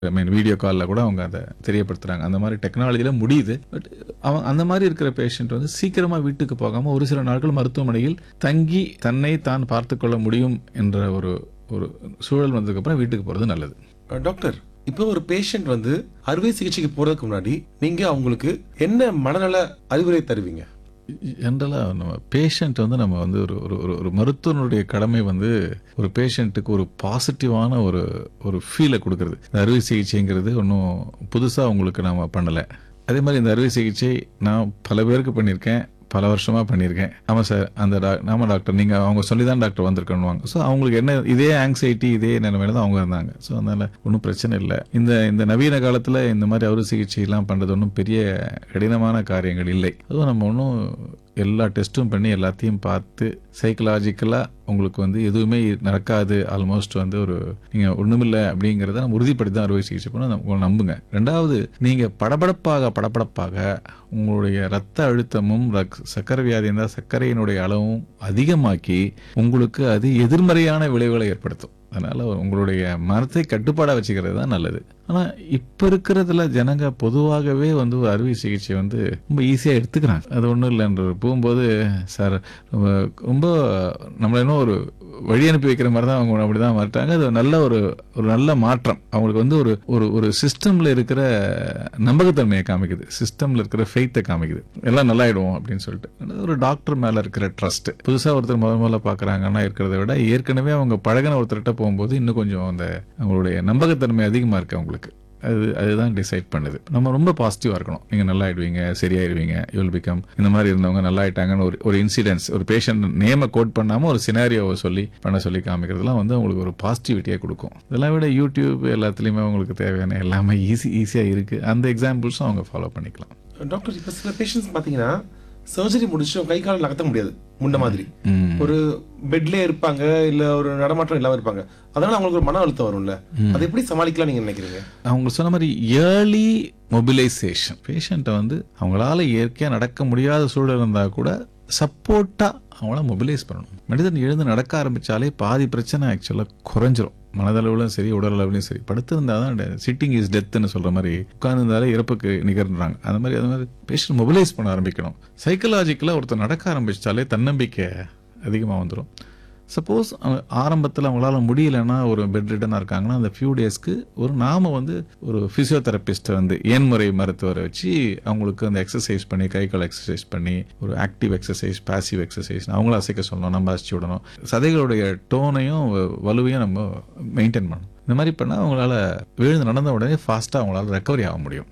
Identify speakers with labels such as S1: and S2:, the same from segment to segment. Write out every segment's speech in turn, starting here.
S1: ஐ மீன் video காலில் கூட அவங்க அதை தெரியப்படுத்துறாங்க அந்த மாதிரி டெக்னாலஜியில் முடியுது பட் அவன் அந்த மாதிரி இருக்கிற பேஷண்ட் வந்து சீக்கிரமா வீட்டுக்கு போகாம ஒரு சில நாட்கள் மருத்துவமனையில் தங்கி தன்னை தான் பார்த்து கொள்ள முடியும் என்ற ஒரு ஒரு சூழல் வந்ததுக்கப்புறம் வீட்டுக்கு போகிறது நல்லது
S2: அஹ் டாக்டர் இப்போ ஒரு பேஷண்ட் வந்து அறுவை சிகிச்சைக்கு போறதுக்கு முன்னாடி நீங்க அவங்களுக்கு என்ன மனநல அறிவுரை தருவீங்க
S1: ஜென்ரலாக நம்ம பேஷண்ட் வந்து நம்ம வந்து ஒரு ஒரு ஒரு- ஒரு மருத்துவனுடைய கடமை வந்து ஒரு பேஷண்ட்டுக்கு ஒரு பாசிட்டிவான ஒரு ஒரு ஃபீலை கொடுக்கறது இந்த அறுவை சிகிச்சைங்கிறது ஒன்றும் புதுசாக உங்களுக்கு நாம பண்ணலை அதே மாதிரி இந்த அறுவை சிகிச்சை நான் பல பேருக்கு பண்ணியிருக்கேன் பல வருஷமா பண்ணியிருக்கேன் ஆமாம் சார் அந்த டாக் ஆமாம் டாக்டர் நீங்கள் அவங்க சொல்லி தான் டாக்டர் வந்திருக்கணுவாங்க ஸோ அவங்களுக்கு என்ன இதே ஆங்ஸைட்டி இதே நிலைமையில தான் அவங்க இருந்தாங்க ஸோ அதனால ஒன்றும் பிரச்சனை இல்லை இந்த இந்த நவீன காலத்தில் இந்த மாதிரி அறுவை சிகிச்சைலாம் பண்ணுறது ஒன்றும் பெரிய கடினமான காரியங்கள் இல்லை அதுவும் நம்ம ஒன்றும் எல்லா டெஸ்ட்டும் பண்ணி எல்லாத்தையும் பார்த்து சைக்கலாஜிக்கலாக உங்களுக்கு வந்து எதுவுமே நடக்காது ஆல்மோஸ்ட் வந்து ஒரு நீங்கள் ஒன்றுமில்லை அப்படிங்கிறத நம்ம உறுதிப்படுத்தி தான் அறுவை சிகிச்சை பண்ண நம்ம நம்புங்க ரெண்டாவது நீங்கள் படபடப்பாக படபடப்பாக உங்களுடைய ரத்த அழுத்தமும் ரக்- சர்க்கரை வியாதி இருந்தால் சர்க்கரையினுடைய அளவும் அதிகமாக்கி உங்களுக்கு அது எதிர்மறையான விளைவுகளை ஏற்படுத்தும் அதனால உங்களுடைய மனத்தை கட்டுப்பாடாக வச்சுக்கிறது தான் நல்லது ஆனால் இப்போ இருக்கிறதுல ஜனங்க பொதுவாகவே வந்து ஒரு அறுவை சிகிச்சை வந்து ரொம்ப ஈஸியாக எடுத்துக்கிறாங்க அது ஒன்றும் இல்லைன்ற போகும்போது சார் ரொம்ப ரொம்ப நம்மள இன்னும் ஒரு வழி அனுப்பி வைக்கிற மாதிரி தான் அவங்க அப்படி தான் மாட்டாங்க அது நல்ல ஒரு ஒரு நல்ல மாற்றம் அவங்களுக்கு வந்து ஒரு ஒரு ஒரு சிஸ்டமில் இருக்கிற நம்பகத்தன்மையை காமிக்குது சிஸ்டமில் இருக்கிற ஃபெய்த்தை காமிக்குது எல்லாம் நல்லாயிடுவோம் அப்படின்னு சொல்லிட்டு ஒரு டாக்டர் மேலே இருக்கிற ட்ரஸ்ட் புதுசாக ஒருத்தர் முத முதல்ல பார்க்குறாங்கன்னா இருக்கிறத விட ஏற்கனவே அவங்க பழகின ஒருத்தர்கிட்ட போகும்போது இன்னும் கொஞ்சம் அந்த அவங்களுடைய நம்பகத்தன்மை அதிகமாக இருக்கு அவங்களுக்கு அது அதுதான் டிசைட் பண்ணுது நம்ம ரொம்ப பாசிட்டிவாக இருக்கணும் நீங்கள் நல்லா ஆயிடுவீங்க சரியாயிடுவீங்க யூல் பிகம் இந்த மாதிரி இருந்தவங்க நல்லா ஆயிட்டாங்கன்னு ஒரு ஒரு இன்சிடென்ட்ஸ் ஒரு பேஷண்ட் நேமை கோட் பண்ணாமல் ஒரு சினாரியோவை சொல்லி பண்ண சொல்லி காமிக்கிறதுலாம் வந்து உங்களுக்கு ஒரு பாசிட்டிவிட்டியை கொடுக்கும் இதெல்லாம் விட யூடியூப் எல்லாத்துலேயுமே உங்களுக்கு தேவையான எல்லாமே ஈஸி ஈஸியாக இருக்குது அந்த எக்ஸாம்பிள்ஸும் அவங்க ஃபாலோ பண்ணிக்கலாம்
S2: டாக்டர் இப்போ சில பேஷண்ட்ஸ் பார்த்தீங்கன்னா சர்ஜரி முடிச்சு அவங்க கை கால் நகர்த்த முடியாது முன்ன மாதிரி
S1: ம்.
S2: ஒரு பெட்லயே இருப்பாங்க இல்ல ஒரு நடமாட்டம் இல்லாம இருப்பாங்க அதனால அவங்களுக்கு ஒரு மன அழுத்தம் வரும்ல அதை எப்படி சமாளிக்கலாம் நீங்க நினைக்கிறீங்க
S1: அவங்க சொன்ன மாதிரி ஏர்லி மொபிலைசேஷன் பேஷண்ட்டை வந்து அவங்களால இயற்கையாக நடக்க முடியாத சூழல் இருந்தால் கூட சப்போர்ட்டாக அவங்கள மொபிலைஸ் பண்ணணும் மனிதன் எழுந்து நடக்க ஆரம்பிச்சாலே பாதி பிரச்சனை ஆக்சுவலாக குறைஞ்சிரும் மனதளவுலையும் சரி உடல் அளவுலையும் சரி படுத்திருந்தா தான் சிட்டிங் இஸ் டெத்துன்னு சொல்ற மாதிரி உட்கார்ந்திருந்தாலே இறப்புக்கு நிகர்ன்றாங்க அந்த மாதிரி அது மாதிரி பேஷண்ட் மொபிலைஸ் பண்ண ஆரம்பிக்கணும் சைக்கலாஜிக்கலாக ஒருத்தர் நடக்க ஆரம்பிச்சாலே தன்னம்பிக்கை அதிகமாக வந்துடும் சப்போஸ் ஆரம்பத்தில் அவங்களால முடியலன்னா ஒரு பெட் ரிட்டனாக இருக்காங்கன்னா அந்த ஃபியூ டேஸ்க்கு ஒரு நாம வந்து ஒரு ஃபிசியோதெரபிஸ்ட்டை வந்து ஏன்முறை மருத்துவரை வச்சு அவங்களுக்கு அந்த எக்ஸசைஸ் பண்ணி கை கால் எக்ஸசைஸ் பண்ணி ஒரு ஆக்டிவ் எக்ஸசைஸ் பாசிவ் எக்ஸசைஸ் அவங்கள அசைக்க சொல்லணும் நம்ம அசைச்சு விடணும் சதைகளுடைய டோனையும் வலுவையும் நம்ம மெயின்டைன் பண்ணணும் இந்த மாதிரி பண்ணால் அவங்களால விழுந்து நடந்த உடனே ஃபாஸ்ட்டாக அவங்களால ரெக்கவரி ஆக முடியும்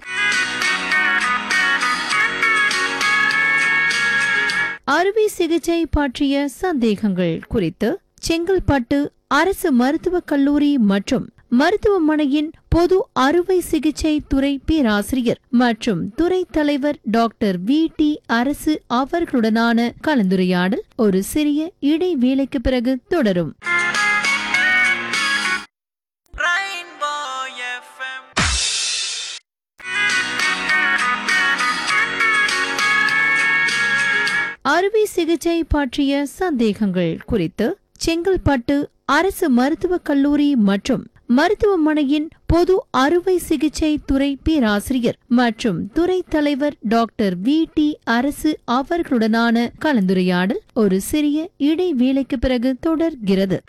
S3: அறுவை சிகிச்சை பற்றிய சந்தேகங்கள் குறித்து செங்கல்பட்டு அரசு மருத்துவக் கல்லூரி மற்றும் மருத்துவமனையின் பொது அறுவை சிகிச்சை துறை பேராசிரியர் மற்றும் துறை தலைவர் டாக்டர் வி டி அரசு அவர்களுடனான கலந்துரையாடல் ஒரு சிறிய இடைவேளைக்கு பிறகு தொடரும்
S4: Rainbow FM.
S3: அறுவை சிகிச்சை பற்றிய சந்தேகங்கள் குறித்து செங்கல்பட்டு அரசு மருத்துவக் கல்லூரி மற்றும் மருத்துவமனையின் பொது அறுவை சிகிச்சை துறை பேராசிரியர் மற்றும் துறை தலைவர் டாக்டர் வி டி அரசு அவர்களுடனான கலந்துரையாடல் ஒரு சிறிய இடைவேளைக்கு பிறகு தொடர்கிறது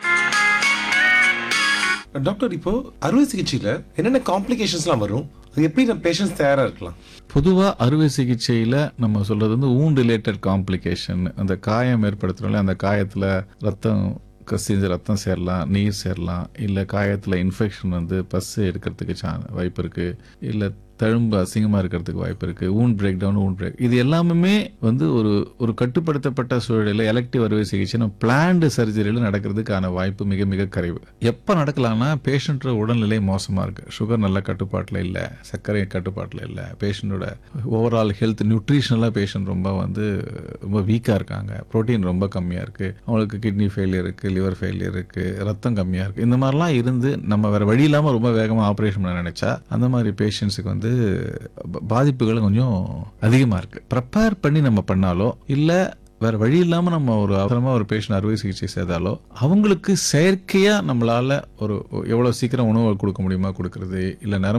S2: டாக்டர் இப்போ அறுவை சிகிச்சையில என்னென்ன காம்ப்ளிகேஷன்ஸ்லாம் வரும் அது எப்படி நம்ம பேஷண்ட்ஸ் தயாரா இருக்கலாம்
S1: பொதுவாக அறுவை சிகிச்சையில் நம்ம சொல்றது வந்து ஊன் ரிலேட்டட் காம்ப்ளிகேஷன் அந்த காயம் ஏற்படுத்துறோம்ல அந்த காயத்தில் ரத்தம் கசிஞ்சு ரத்தம் சேரலாம் நீர் சேரலாம் இல்லை காயத்தில் இன்ஃபெக்ஷன் வந்து பஸ் எடுக்கிறதுக்கு சா வாய்ப்பு இருக்குது இல்லை தழும்பு அசிங்கமாக இருக்கிறதுக்கு வாய்ப்பு இருக்குது ஊன் பிரேக் டவுன் ஊன் பிரேக் இது எல்லாமே வந்து ஒரு ஒரு கட்டுப்படுத்தப்பட்ட சூழலில் எலக்டிவ் அறுவை சிகிச்சை நம்ம பிளான்டு சர்ஜரியில் நடக்கிறதுக்கான வாய்ப்பு மிக மிக குறைவு எப்போ நடக்கலாம்னா பேஷண்ட்டோட உடல்நிலை மோசமாக இருக்குது சுகர் நல்ல கட்டுப்பாட்டில் இல்லை சர்க்கரை கட்டுப்பாட்டில் இல்லை பேஷண்ட்டோட ஓவரால் ஹெல்த் நியூட்ரிஷனலாக பேஷண்ட் ரொம்ப வந்து ரொம்ப வீக்காக இருக்காங்க புரோட்டீன் ரொம்ப கம்மியாக இருக்குது அவங்களுக்கு கிட்னி ஃபெயிலியர் இருக்குது லிவர் ஃபெயிலியர் இருக்குது ரத்தம் கம்மியாக இருக்குது இந்த மாதிரிலாம் இருந்து நம்ம வேறு வழி இல்லாமல் ரொம்ப வேகமாக ஆப்ரேஷன் பண்ண நினச்சா அந்த மாதிரி பேஷண்ட்ஸுக்கு வந்து ப- பாதிப்புகள் கொஞ்சம் அதிகமாக இருக்குது ப்ரிப்பேர் பண்ணி நம்ம பண்ணாலோ இல்லை வேற வழி இல்லாம நம்ம ஒரு அவசரமா ஒரு பேஷண்ட் அறுவை சிகிச்சை செய்தாலோ அவங்களுக்கு செயற்கையா நம்மளால ஒரு எவ்வளவு சீக்கிரம் உணவு கொடுக்க முடியுமா கொடுக்கறது இல்ல நரம்பு